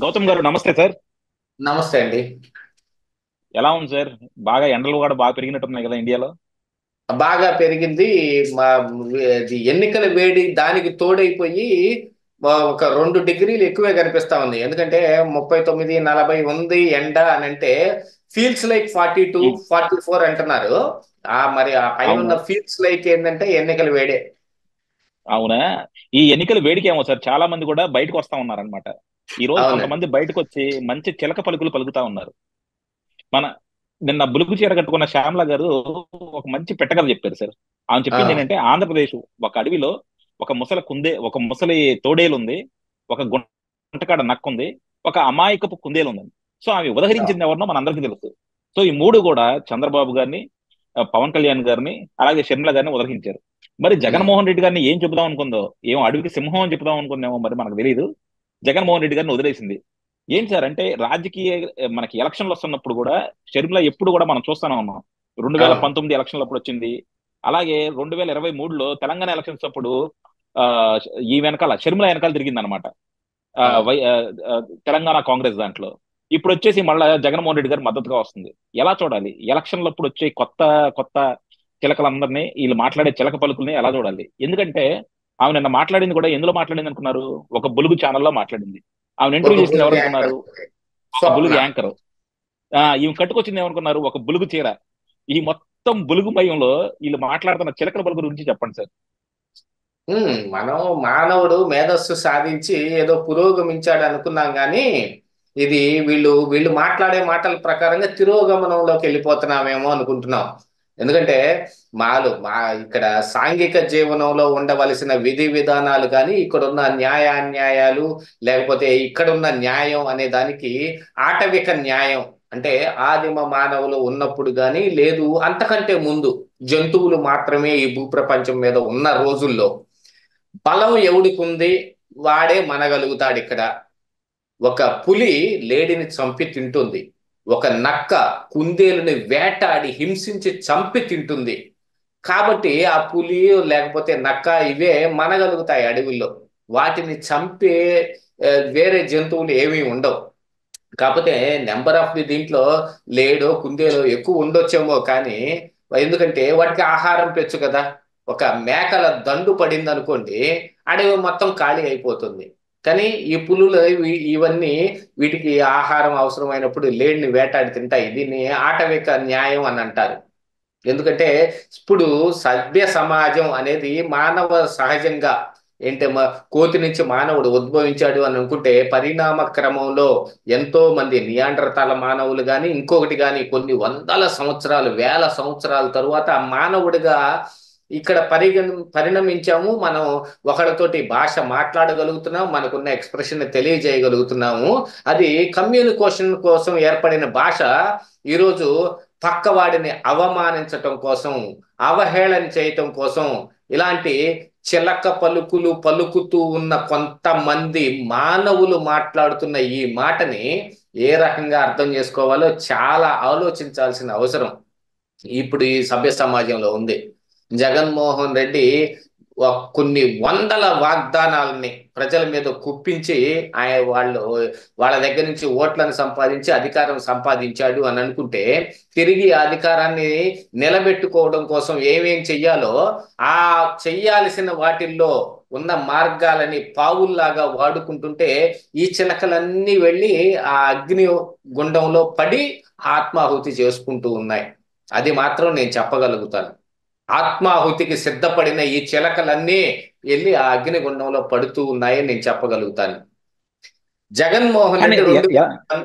గౌతమ్ గారు నమస్తే సార్ నమస్తే అండి ఎలా ఉంది సార్ బాగా ఎండలు కూడా బాగా పెరిగినట్టున్నాయి కదా ఇండియాలో బాగా పెరిగింది మా ఇది ఎన్నికల వేడి దానికి తోడైపోయి మా ఒక రెండు డిగ్రీలు ఎక్కువే కనిపిస్తా ఉంది ఎందుకంటే ముప్పై తొమ్మిది నలభై ఉంది ఎండ అని అంటే feels like forty two Hmm. Forty four అంటున్నారు ఆ మరి ఆ పైన ఉన్న అవును. ఫీల్స్ లైక్ ఏంటంటే ఎన్నికల వేడే అవునా ఈ ఎన్నికల వేడికి ఏమో సార్ చాలా మంది కూడా బయటకు వస్తా ఉన్నారనమాట ఈ రోజు అవునండి. కొంతమంది బయటకు వచ్చి మంచి చిలక పలుకులు పలుకుతా ఉన్నారు మన నిన్న బులుగు చీర కట్టుకున్న శ్యామల గారు ఒక మంచి పెట్టకథ చెప్పారు సార్ ఆమె చెప్పింది ఆ. ఏంటంటే ఆంధ్రప్రదేశ్ ఒక అడవిలో ఒక ముసలి కుందే ఒక ముసలి తోడేలు ఉంది ఒక గుంటకాడ నక్క ఉంది ఒక అమాయకపు కుందేలు ఉంది సో ఆమె ఉదహరించింది ఎవరినో మన అందరికీ తెలుసు సో ఈ మూడు కూడా చంద్రబాబు గారిని ఆ, పవన్ కళ్యాణ్ గారిని అలాగే షర్మిల గారిని ఉదహరించారు మరి జగన్మోహన్ రెడ్డి గారిని ఏం చెబుదాం అనుకుందో ఏం అడవికి సింహం అని చెబుదాం అనుకుందేమో మరి మనకు తెలియదు జగన్మోహన్ రెడ్డి గారిని వదిలేసింది ఏంటి సార్ అంటే రాజకీయ మనకి ఎలక్షన్లు వస్తున్నప్పుడు కూడా షర్మిల ఎప్పుడు కూడా మనం చూస్తూనే ఉన్నాం రెండు వేల అవును. పంతొమ్మిది ఎలక్షన్లు అప్పుడు వచ్చింది అలాగే రెండు వేల ఇరవై మూడులో తెలంగాణ ఎలక్షన్స్ అప్పుడు ఆ, ఈ వెనకాల షర్మిల వెనకాల తిరిగింది అనమాట తెలంగాణ కాంగ్రెస్ దాంట్లో ఇప్పుడు వచ్చేసి మళ్ళా జగన్మోహన్ రెడ్డి గారు మద్దతుగా వస్తుంది ఎలా చూడాలి ఎలక్షన్లు అప్పుడు వచ్చే కొత్త కొత్త చిలకలందరినీ వీళ్ళు మాట్లాడే చిలక పలుకుల్ని ఎలా చూడాలి ఎందుకంటే ఆమె నిన్న మాట్లాడింది కూడా ఎందులో మాట్లాడింది అనుకున్నారు ఒక బులుగు ఛానల్లో మాట్లాడింది ఆమె ఇంటర్వ్యూ ఒక చేసింది ఎవరు బులుగు అనుకున్నారు యాంకర్. ఒక బులుగు స్వప్న. యాంకర్ ఆ ఈమె కట్టుకొచ్చింది ఏమనుకున్నారు ఒక బులుగు చీర ఈ మొత్తం బులుగు మయంలో వీళ్ళు మాట్లాడుతున్న చిలకల బలుగు గురించి చెప్పండి సార్ ఉమ్, మనం మానవుడు మేధస్సు సాధించి ఏదో పురోగమించాడు అనుకున్నాం కానీ ఇది వీళ్ళు వీళ్ళు మాట్లాడే మాటల ప్రకారంగా తిరోగమనంలోకి వెళ్ళిపోతున్నామేమో అనుకుంటున్నాం ఎందుకంటే మాలు మా ఇక్కడ సాంఘిక జీవనంలో ఉండవలసిన విధి విధానాలు కానీ ఇక్కడున్న న్యాయాన్యాయాలు లేకపోతే ఇక్కడున్న న్యాయం అనే దానికి ఆటవిక న్యాయం అంటే ఆదిమ మానవులు ఉన్నప్పుడు కానీ లేదు అంతకంటే ముందు జంతువులు మాత్రమే ఈ భూప్రపంచం మీద ఉన్న రోజుల్లో బలం ఎవడికి ఉంది వాడే మనగలుగుతాడు ఇక్కడ ఒక పులి లేడిని చంపి తింటుంది ఒక నక్క కుందేలుని వేటాడి హింసించి చంపి తింటుంది కాబట్టి ఆ పులి లేకపోతే నక్క ఇవే మనగలుగుతాయి అడవుల్లో వాటిని చంపే ఆ, వేరే జంతువులు ఏమీ ఉండవు కాకపోతే నెంబర్ ఆఫ్ ది దీంట్లో లేడో కుందేలో ఎక్కువ ఉండొచ్చేమో కానీ ఎందుకంటే వాటికి ఆహారం పెచ్చు కదా ఒక మేకల దండు పడింది అనుకోండి అడవి మొత్తం ఖాళీ అయిపోతుంది కానీ ఈ పులులు ఇవి- ఇవన్నీ వీటికి ఆహారం అవసరమైనప్పుడు లేడిని వేటాడి తింటాయి దీన్ని ఆటవిక న్యాయం అని అంటారు ఎందుకంటే ఇప్పుడు సభ్య సమాజం అనేది మానవ సహజంగా ఏంటి మా కోతి నుంచి మానవుడు ఉద్భవించాడు అని అనుకుంటే పరిణామ క్రమంలో ఎంతో మంది నియాండర్తాల మానవులు కానీ ఇంకొకటి కానీ కొన్ని వందల సంవత్సరాలు వేల సంవత్సరాల తరువాత మానవుడిగా ఇక్కడ పరిగణ పరిణమించాము మనం ఒకరితోటి భాష మాట్లాడగలుగుతున్నాం మనకున్న ఎక్స్ప్రెషన్ తెలియజేయగలుగుతున్నాము అది కమ్యూనికేషన్ కోసం ఏర్పడిన భాష ఈరోజు పక్కవాడిని అవమానించటం కోసం అవహేళన చేయటం కోసం ఇలాంటి చిలక పలుకులు పలుకుతూ ఉన్న కొంతమంది మానవులు మాట్లాడుతున్న ఈ మాటని ఏ రకంగా అర్థం చేసుకోవాలో చాలా ఆలోచించాల్సిన అవసరం ఇప్పుడు ఈ సభ్య సమాజంలో ఉంది జగన్మోహన్ రెడ్డి ఒక కొన్ని వందల వాగ్దానాలని ప్రజల మీద కుప్పించి ఆయన వాళ్ళు వాళ్ళ దగ్గర నుంచి ఓట్లను సంపాదించి అధికారం సంపాదించాడు అని అనుకుంటే తిరిగి ఆ అధికారాన్ని నిలబెట్టుకోవడం కోసం ఏమేం చెయ్యాలో ఆ చెయ్యాల్సిన వాటిల్లో ఉన్న మార్గాలని పావుల్లాగా వాడుకుంటుంటే ఈ చిలకలన్నీ వెళ్ళి ఆ అగ్ని గుండంలో పడి ఆత్మాహుతి చేసుకుంటూ ఉన్నాయి అది మాత్రం నేను చెప్పగలుగుతాను ఆత్మాహుతికి సిద్ధపడిన ఈ చిలకలన్నీ వెళ్ళి ఆ అగ్నిగుండంలో పడుతూ ఉన్నాయని నేను చెప్పగలుగుతాను జగన్మోహన్ కానీ రెడ్డి రెండు ఎ- ఎ-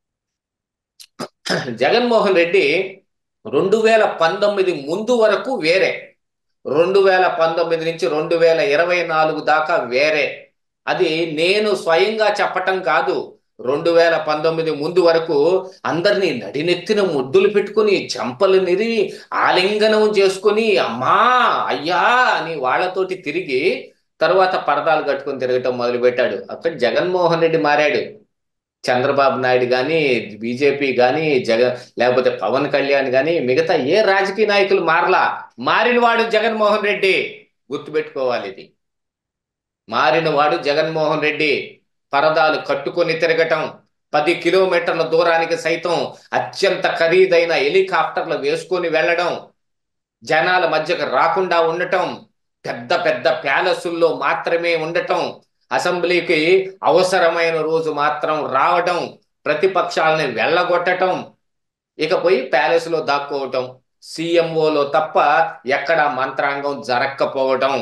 జగన్మోహన్ రెడ్డి రెండు వేల పంతొమ్మిది ముందు వరకు వేరే రెండు వేల పంతొమ్మిది నుంచి రెండు వేల ఇరవై నాలుగు దాకా వేరే అది నేను స్వయంగా చెప్పటం కాదు రెండు వేల పంతొమ్మిది ముందు వరకు అందరినీ నడినెత్తిన ముద్దులు పెట్టుకుని చెంపలు నిరివి ఆలింగనం చేసుకుని అమ్మా అయ్యా అని వాళ్ళతోటి తిరిగి తర్వాత పరదాలు కట్టుకుని తిరగటం మొదలుపెట్టాడు అక్కడ జగన్మోహన్ రెడ్డి మారాడు చంద్రబాబు నాయుడు కానీ బీజేపీ కానీ జగ లేకపోతే పవన్ కళ్యాణ్ కానీ మిగతా ఏ రాజకీయ నాయకులు మారలా మారినవాడు జగన్మోహన్ రెడ్డి గుర్తుపెట్టుకోవాలి ఇది మారినవాడు జగన్మోహన్ రెడ్డి పరదాలు కట్టుకొని తిరగటం పది కిలోమీటర్ల దూరానికి సైతం అత్యంత ఖరీదైన హెలికాప్టర్లు వేసుకొని వెళ్ళడం జనాల మధ్యకు రాకుండా ఉండటం పెద్ద పెద్ద ప్యాలెసుల్లో మాత్రమే ఉండటం అసెంబ్లీకి అవసరమైన రోజు మాత్రం రావటం ప్రతిపక్షాలని వెళ్ళగొట్టటం ఇక పోయి ప్యాలెస్లో దాక్కోవటం సీఎంఓలో తప్ప ఎక్కడ మంత్రాంగం జరక్కపోవటం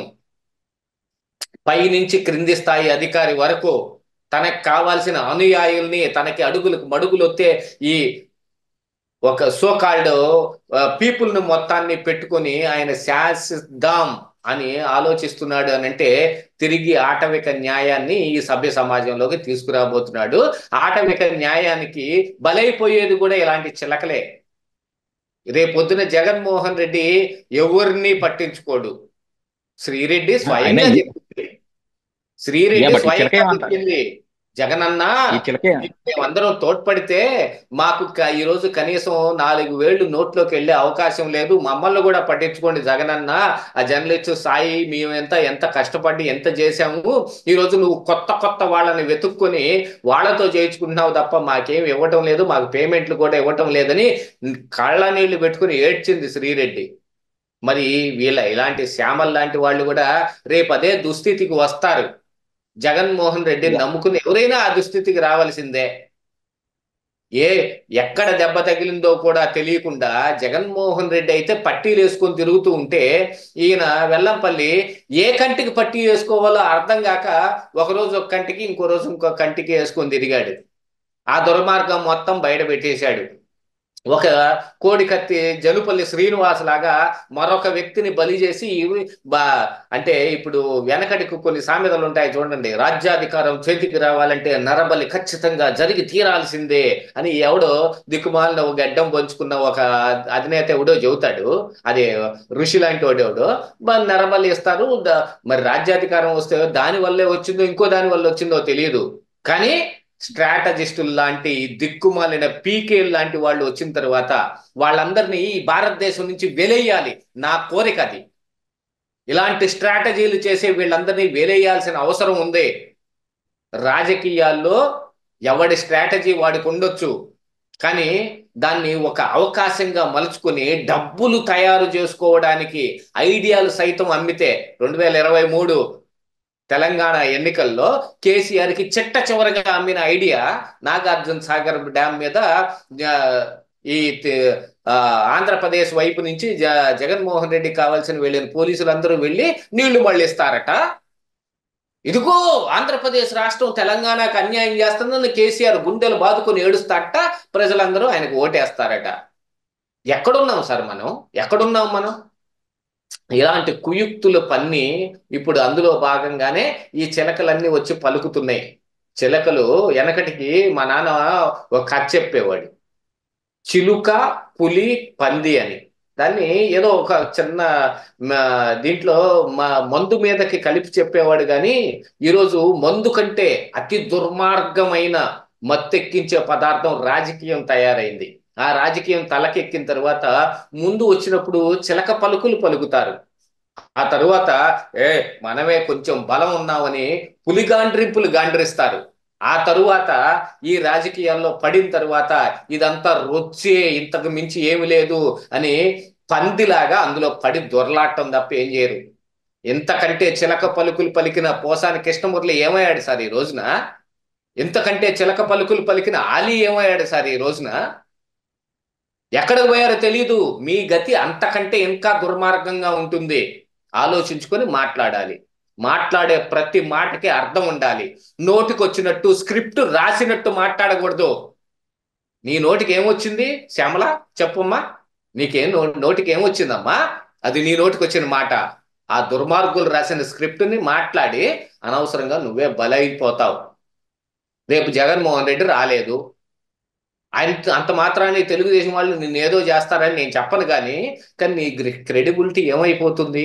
పైనుంచి క్రింది స్థాయి అధికారి వరకు తనకు కావాల్సిన అనుయాయుల్ని తనకి అడుగులకు మడుగులొత్తే ఈ ఒక సోకాల్డ్ పీపుల్ ను మొత్తాన్ని పెట్టుకొని ఆయన శాసిద్దాం అని ఆలోచిస్తున్నాడు అని అంటే తిరిగి ఆటవిక న్యాయాన్ని ఈ సభ్య సమాజంలోకి తీసుకురాబోతున్నాడు ఆటవిక న్యాయానికి బలైపోయేది కూడా ఇలాంటి చిలకలే రేపొద్దున జగన్మోహన్ రెడ్డి ఎవరిని పట్టించుకోడు శ్రీరెడ్డి స్వయంగా ఆయన- చెప్పింది శ్రీరెడ్డి Yeah, but ఈ చిలక స్వయంగా ఏమంటారు? చెప్పింది జగనన్న ఈ చిలకే మేమందరం తోడ్పడితే మాకు క- ఈ రోజు కనీసం నాలుగు వేళ్లు నోట్లోకి వెళ్ళే అవకాశం లేదు మమ్మల్ని కూడా పట్టించుకోండి జగనన్న ఆ జర్నలిస్ట్ సాయి మేము ఎంత ఎంత కష్టపడి ఎంత చేశాము ఈ రోజు నువ్వు కొత్త కొత్త వాళ్ళని వెతుక్కొని వాళ్ళతో చేయించుకుంటున్నావు తప్ప మాకేం ఇవ్వటం లేదు మాకు పేమెంట్లు కూడా ఇవ్వటం లేదని కళ్ళ నీళ్లు పెట్టుకుని ఏడ్చింది శ్రీరెడ్డి మరి వీళ్ళ ఇలాంటి శ్యామల్ లాంటి వాళ్ళు కూడా రేపు అదే దుస్థితికి వస్తారు జగన్మోహన్ రెడ్డిని నమ్ముకుని ఎవరైనా ఆ దుస్థితికి రావాల్సిందే ఏ ఎక్కడ దెబ్బ తగిలిందో కూడా తెలియకుండా జగన్మోహన్ రెడ్డి అయితే పట్టీలు వేసుకొని తిరుగుతూ ఉంటే ఈయన వెల్లంపల్లి ఏ కంటికి పట్టీ వేసుకోవాలో అర్థం కాక ఒక రోజు ఒక కంటికి ఇంకో రోజు ఇంకో కంటికి వేసుకొని తిరిగాడు ఆ దుర్మార్గం మొత్తం బయట పెట్టేశాడు ఒక కోడికత్తి జలుపల్లి శ్రీనివాస్ లాగా మరొక వ్యక్తిని బలి చేసి ఇవి బా అంటే ఇప్పుడు వెనకటికి కొన్ని సామెతలు ఉంటాయి చూడండి రాజ్యాధికారం చేతికి రావాలంటే నరబలి ఖచ్చితంగా జరిగి తీరాల్సిందే అని ఎవడో దిక్కుమాలిన ఒక గడ్డం పంచుకున్న ఒక అధినేత ఎవడో చెబుతాడు అదే ఋషి లాంటి వాడు ఎవడో మరి నరబలి ఇస్తారు ద- మరి రాజ్యాధికారం వస్తే దాని వల్లే వచ్చిందో ఇంకో దాని వల్ల వచ్చిందో తెలియదు కానీ స్ట్రాటజిస్టులు లాంటి దిక్కుమాలిన పీకేల్ లాంటి వాళ్ళు వచ్చిన తర్వాత వాళ్ళందరినీ ఈ భారతదేశం నుంచి వెలేయాలి నా కోరిక అది ఇలాంటి స్ట్రాటజీలు చేసే వీళ్ళందరినీ వెలేయాల్సిన అవసరం ఉంది రాజకీయాల్లో ఎవడి స్ట్రాటజీ వాడికి ఉండొచ్చు కానీ దాన్ని ఒక అవకాశంగా మలుచుకొని డబ్బులు తయారు చేసుకోవడానికి ఐడియాలు సైతం అమ్మితే రెండు వేల ఇరవై మూడు తెలంగాణ ఎన్నికల్లో కేసీఆర్ కి చిట్ట చివరగా అమ్మిన ఐడియా నాగార్జున సాగర్ డ్యామ్ మీద ఆ, ఈ తి- ఆ, ఆంధ్రప్రదేశ్ వైపు నుంచి జ- జగన్మోహన్ రెడ్డి కావాల్సిన వెళ్ళిన పోలీసులందరూ వెళ్ళి నీళ్లు మళ్ళిస్తారట ఇదిగో ఆంధ్రప్రదేశ్ రాష్ట్రం తెలంగాణకు అన్యాయం చేస్తుందని కేసీఆర్ గుండెలు బాదుకొని ఏడుస్తారట ప్రజలందరూ ఆయనకు ఓటేస్తారట ఎక్కడున్నాం సార్ మనం ఎక్కడున్నాం మనం ఇలాంటి కుయుక్తులు పన్ని ఇప్పుడు అందులో భాగంగానే ఈ చిలకలన్నీ వచ్చి పలుకుతున్నాయి చిలకలు వెనకటికి మా నాన్న ఒక కథ చెప్పేవాడు చిలుక పులి పంది అని దాన్ని ఏదో ఒక చిన్న మ, దీంట్లో మా మందు మీదకి కలిపి చెప్పేవాడు కానీ ఈరోజు మందు కంటే అతి దుర్మార్గమైన మత్తెక్కించే పదార్థం రాజకీయం తయారైంది ఆ రాజకీయం తలకెక్కిన తర్వాత ముందు వచ్చినప్పుడు చిలక పలుకులు పలుకుతారు ఆ తరువాత ఏ మనమే కొంచెం బలం ఉన్నామని పులి గాండ్రింపులు గాండ్రిస్తారు ఆ తరువాత ఈ రాజకీయాల్లో పడిన తరువాత ఇదంతా రొచ్చే ఇంతకు మించి ఏమి లేదు అని పందిలాగా అందులో పడి దొరలాటం తప్ప ఏం చేయరు ఎంతకంటే చిలక పలుకులు పలికిన పోసాని కృష్ణమురళి ఏమయ్యాడు సార్ ఈ రోజున ఎంతకంటే చిలక పలుకులు పలికిన ఆలీ ఏమయ్యాడు సార్ ఈ రోజున ఎక్కడికి పోయారో తెలియదు మీ గతి అంతకంటే ఇంకా దుర్మార్గంగా ఉంటుంది ఆలోచించుకొని మాట్లాడాలి మాట్లాడే ప్రతి మాటకి అర్థం ఉండాలి నోటికి వచ్చినట్టు స్క్రిప్ట్ రాసినట్టు మాట్లాడకూడదు నీ నోటికి ఏమొచ్చింది శ్యామల చెప్పమ్మా నీకేం నో- నోటికి ఏమొచ్చిందమ్మా అది నీ నోటికి వచ్చిన మాట ఆ దుర్మార్గులు రాసిన స్క్రిప్ట్ ని మాట్లాడి అనవసరంగా నువ్వే బలైపోతావు రేపు జగన్మోహన్ రెడ్డి రాలేదు అంత అంత మాత్రాన్ని తెలుగుదేశం వాళ్ళు నిన్ను ఏదో చేస్తారని నేను చెప్పను కానీ కానీ నీ క్రెడిబిలిటీ ఏమైపోతుంది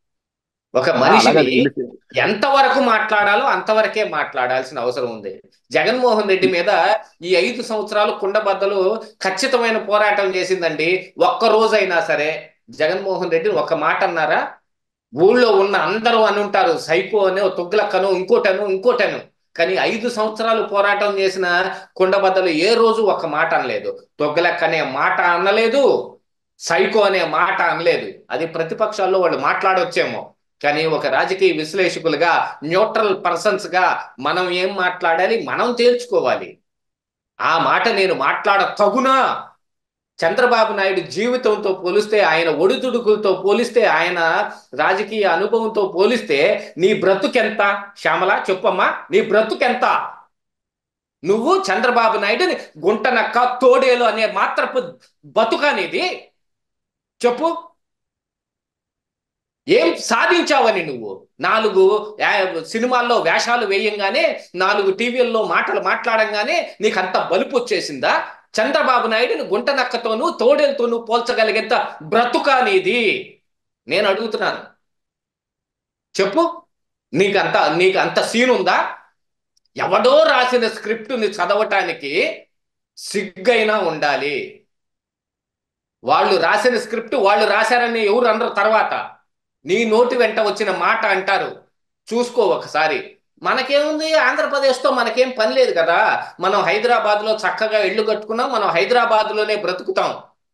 ఒక మనిషిని ఎంతవరకు మాట్లాడాలో అంతవరకే మాట్లాడాల్సిన అవసరం ఉంది జగన్మోహన్ రెడ్డి మీద ఈ ఐదు సంవత్సరాలు కుండబద్దలు ఖచ్చితమైన పోరాటం చేసిందండి ఒక్క రోజైనా సరే జగన్మోహన్ రెడ్డిని ఒక మాట అన్నారా ఊళ్ళో ఉన్న అందరూ అని ఉంటారు సైకో అని తుగ్లక్కను ఇంకోటను ఇంకోటను కానీ ఐదు సంవత్సరాలు పోరాటం చేసిన కుండబద్దలు ఏ రోజు ఒక మాట అనలేదు తొగ్గలెక్క అనే మాట అనలేదు సైకో అనే మాట అనలేదు అది ప్రతిపక్షాల్లో వాళ్ళు మాట్లాడొచ్చేమో కానీ ఒక రాజకీయ విశ్లేషకులుగా న్యూట్రల్ పర్సన్స్ గా మనం ఏం మాట్లాడాలి మనం తేల్చుకోవాలి ఆ మాట నేను మాట్లాడ తగునా చంద్రబాబు నాయుడు జీవితంతో పోలిస్తే ఆయన ఒడిదుడుకులతో పోలిస్తే ఆయన రాజకీయ అనుభవంతో పోలిస్తే నీ బ్రతుకెంత శ్యామల చెప్పమ్మా నీ బ్రతుకెంత నువ్వు చంద్రబాబు నాయుడుని గుంటనక్క తోడేలు అనే మాత్రపు బతుకనేది చెప్పు ఏం సాధించావని నువ్వు నాలుగు సినిమాల్లో వేషాలు వేయంగానే నాలుగు టీవీల్లో మాటలు మాట్లాడంగానే నీకు అంత బలుపు వచ్చేసిందా చంద్రబాబు నాయుడుని గుంటనక్కతోనూ తోడేలతోనూ పోల్చగలిగేంత బ్రతుక అనేది నేను అడుగుతున్నాను చెప్పు నీకంత నీకు అంత సీన్ ఉందా ఎవడో రాసిన స్క్రిప్ట్ని చదవటానికి సిగ్గైనా ఉండాలి వాళ్ళు రాసిన స్క్రిప్ట్ వాళ్ళు రాశారని ఎవరు అనరు తర్వాత నీ నోటి వెంట వచ్చిన మాట అంటారు చూసుకో ఒకసారి మనకేముంది ఆంధ్రప్రదేశ్తో మనకేం పని లేదు కదా మనం హైదరాబాద్లో చక్కగా ఇళ్ళు కట్టుకున్నాం మనం హైదరాబాద్లోనే బ్రతుకుతాం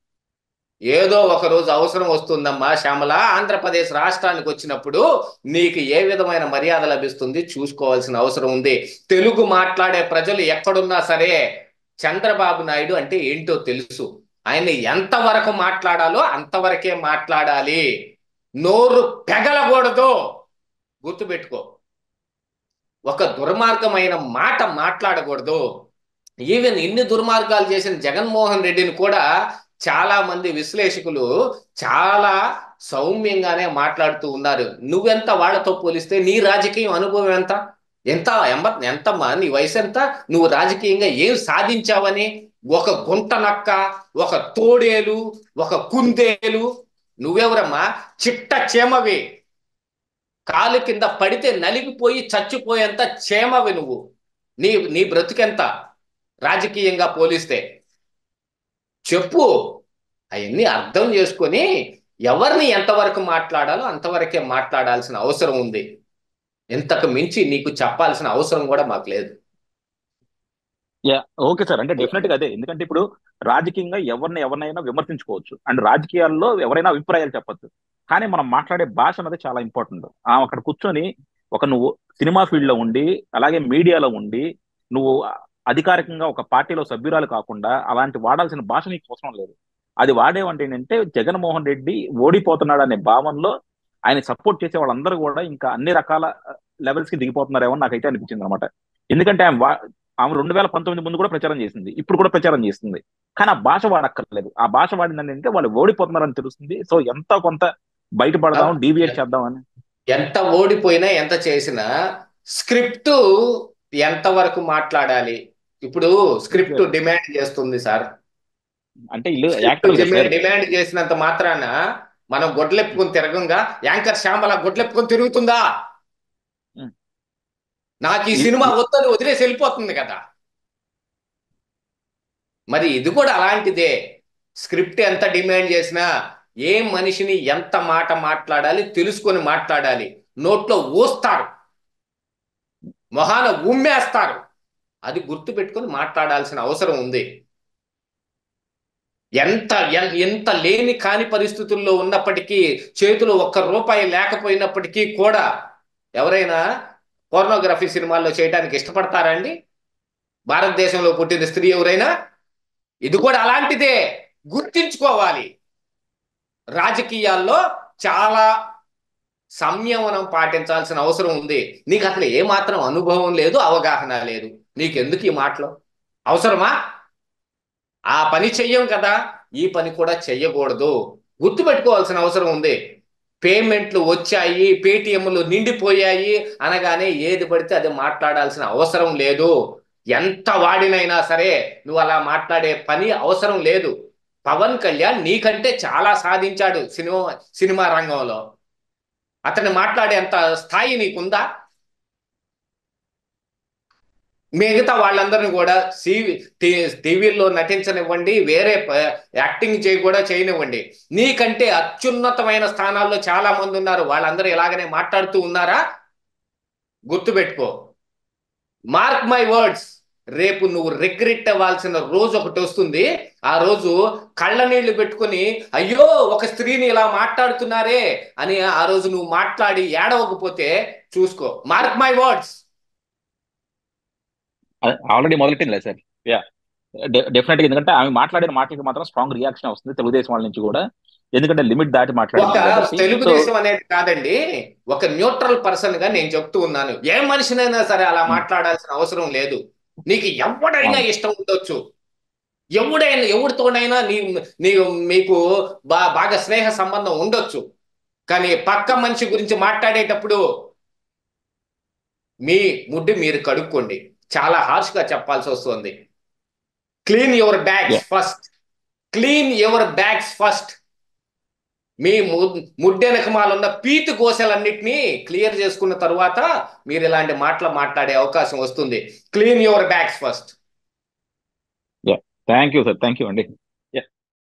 ఏదో ఒక రోజు అవసరం వస్తుందమ్మా శ్యామల ఆంధ్రప్రదేశ్ రాష్ట్రానికి వచ్చినప్పుడు నీకు ఏ విధమైన మర్యాద లభిస్తుంది చూసుకోవాల్సిన అవసరం ఉంది తెలుగు మాట్లాడే ప్రజలు ఎక్కడున్నా సరే చంద్రబాబు నాయుడు అంటే ఏంటో తెలుసు ఆయన ఎంతవరకు మాట్లాడాలో అంతవరకే మాట్లాడాలి నోరు పెగలకూడదు గుర్తుపెట్టుకో ఒక దుర్మార్గమైన మాట మాట్లాడకూడదు ఈవెన్ ఇన్ని దుర్మార్గాలు చేసిన జగన్మోహన్ రెడ్డిని కూడా చాలా మంది విశ్లేషకులు చాలా సౌమ్యంగానే మాట్లాడుతూ ఉన్నారు నువ్వెంత వాళ్ళతో పోలిస్తే నీ రాజకీయం అనుభవం ఎంత ఎంత ఎంబ ఎంతమ్మా నీ వయసు ఎంత నువ్వు రాజకీయంగా ఏం సాధించావని ఒక గుంట నక్క ఒక తోడేలు ఒక కుందేలు నువ్వెవరమ్మా చిట్ట చేమవి కాలు కింద పడితే నలిగిపోయి చచ్చిపోయేంత చేమవి నువ్వు నీ నీ బ్రతుకెంత రాజకీయంగా పోలిస్తే చెప్పు అవన్నీ అర్థం చేసుకొని ఎవరిని ఎంతవరకు మాట్లాడాలో అంతవరకే మాట్లాడాల్సిన అవసరం ఉంది ఇంతకు మించి నీకు చెప్పాల్సిన అవసరం కూడా మాకు లేదు యా ఓకే సార్ అంటే డెఫినెట్ గా అదే ఎందుకంటే ఇప్పుడు రాజకీయంగా ఎవరిని ఎవరినైనా విమర్శించుకోవచ్చు అండ్ రాజకీయాల్లో ఎవరైనా అభిప్రాయాలు చెప్పొచ్చు కానీ మనం మాట్లాడే భాష అనేది చాలా ఇంపార్టెంట్ ఆ అక్కడ కూర్చొని ఒక నువ్వు సినిమా ఫీల్డ్ లో ఉండి అలాగే మీడియాలో ఉండి నువ్వు అధికారికంగా ఒక పార్టీలో సభ్యురాలు కాకుండా అలాంటి వాడాల్సిన భాష నీకు అవసరం లేదు అది వాడేవంటే ఏంటంటే జగన్మోహన్ రెడ్డి ఓడిపోతున్నాడు అనే భావనలో ఆయన సపోర్ట్ చేసే వాళ్ళందరూ కూడా ఇంకా అన్ని రకాల లెవెల్స్ కి దిగిపోతున్నారేమో నాకైతే అనిపించింది అనమాట ఎందుకంటే ఆమె ఆమె రెండు వేల పంతొమ్మిది ముందు కూడా ప్రచారం చేసింది ఇప్పుడు కూడా ప్రచారం చేస్తుంది కానీ ఆ భాష వాడక్కర్లేదు ఆ భాష వాడిందని అంటే వాళ్ళు ఓడిపోతున్నారని తెలుస్తుంది సో ఎంత కొంత బయటపడదాం డీవియేట్ చేద్దాం అని ఎంత ఓడిపోయినా ఎంత చేసినా స్క్రిప్ట్ ఎంత వరకు మాట్లాడాలి ఇప్పుడు స్క్రిప్ట్ డిమాండ్ చేస్తుంది సార్ అంటే ఇల్లు యాక్టర్ డిమాండ్ చేసినంత మాత్రాన మనం గొడ్లెప్పుకొని తిరగంగా యాంకర్ శ్యామల గొడ్లెప్పుకొని తిరుగుతుందా నాకు ఈ సినిమా వద్దని వదిలేసి వెళ్ళిపోతుంది కదా మరి ఇది కూడా అలాంటిదే స్క్రిప్ట్ ఎంత డిమాండ్ చేసినా ఏ మనిషిని ఎంత మాట మాట్లాడాలి తెలుసుకొని మాట్లాడాలి నోట్లో ఊస్తారు మొహాన ఉమ్మేస్తారు అది గుర్తు పెట్టుకొని మాట్లాడాల్సిన అవసరం ఉంది ఎంత ఎంత లేని కాని పరిస్థితుల్లో ఉన్నప్పటికీ చేతిలో ఒక్క రూపాయి లేకపోయినప్పటికీ కూడా ఎవరైనా పోర్నోగ్రఫీ సినిమాల్లో చేయడానికి ఇష్టపడతారా అండి భారతదేశంలో పుట్టిన స్త్రీ ఎవరైనా ఇది కూడా అలాంటిదే గుర్తించుకోవాలి రాజకీయాల్లో చాలా సంయమనం పాటించాల్సిన అవసరం ఉంది నీకు అసలు ఏమాత్రం అనుభవం లేదు అవగాహన లేదు నీకెందుకు ఈ మాటలు అవసరమా ఆ పని చెయ్యం కదా ఈ పని కూడా చెయ్యకూడదు గుర్తుపెట్టుకోవాల్సిన అవసరం ఉంది పేమెంట్లు వచ్చాయి పేటిఎంలు నిండిపోయాయి అనగానే ఏది పడితే అది మాట్లాడాల్సిన అవసరం లేదు ఎంత వాడినైనా సరే నువ్వు అలా మాట్లాడే పని అవసరం లేదు పవన్ కళ్యాణ్ నీకంటే చాలా సాధించాడు సినిమా సినిమా రంగంలో అతన్ని మాట్లాడేంత స్థాయి నీకుందా మిగతా వాళ్ళందరినీ కూడా సివి టీవీల్లో నటించనివ్వండి వేరే యాక్టింగ్ చేయి కూడా చేయనివ్వండి నీకంటే అత్యున్నతమైన స్థానాల్లో చాలా మంది ఉన్నారు వాళ్ళందరూ ఇలాగనే మాట్లాడుతూ ఉన్నారా గుర్తుపెట్టుకో మార్క్ మై వర్డ్స్ రేపు నువ్వు రిగ్రెట్ అవ్వాల్సిన రోజు ఒకటి వస్తుంది ఆ రోజు కళ్ళ నీళ్లు పెట్టుకొని అయ్యో ఒక స్త్రీని ఇలా మాట్లాడుతున్నారే అని ఆ రోజు నువ్వు మాట్లాడి ఏడవకపోతే చూసుకో మార్క్ మై వర్డ్స్ ఆల్రెడీ మొదలెట్టింది లేదు సార్ యా డెఫినెట్ గా ఎందుకంటే ఆమె మాట్లాడిన మాటలకి మాత్రం స్ట్రాంగ్ రియాక్షన్ వస్తుంది తెలుగుదేశం వాళ్ళ నుంచి కూడా ఎందుకంటే లిమిట్ దాటి ఒక మాట్లాడింది కాబట్టి సో తెలుగుదేశం అనేది కాదండి ఒక న్యూట్రల్ పర్సన్ గా నేను చెప్తూ ఉన్నాను ఏ మనిషినైనా సరే అలా మాట్లాడాల్సిన అవసరం లేదు నీకు ఎవడైనా అవును ఇష్టం ఉండొచ్చు ఎవడైనా ఎవరితోనైనా నీ నీ మీకు బా బాగా స్నేహ సంబంధం ఉండొచ్చు కానీ పక్క మనిషి గురించి మాట్లాడేటప్పుడు మీ ముడ్డి మీరు కడుక్కోండి చాలా హార్ష్ గా చెప్పాల్సి వస్తుంది clean your yeah bags first clean your bags first మీ ము- ముడ్డెనకమాల ఉన్న పీతి కోశలన్నిటినీ క్లియర్ చేసుకున్న తరువాత మీరు ఇలాంటి మాటలు మాట్లాడే అవకాశం వస్తుంది clean your bags first yeah thank you sir thank you అండి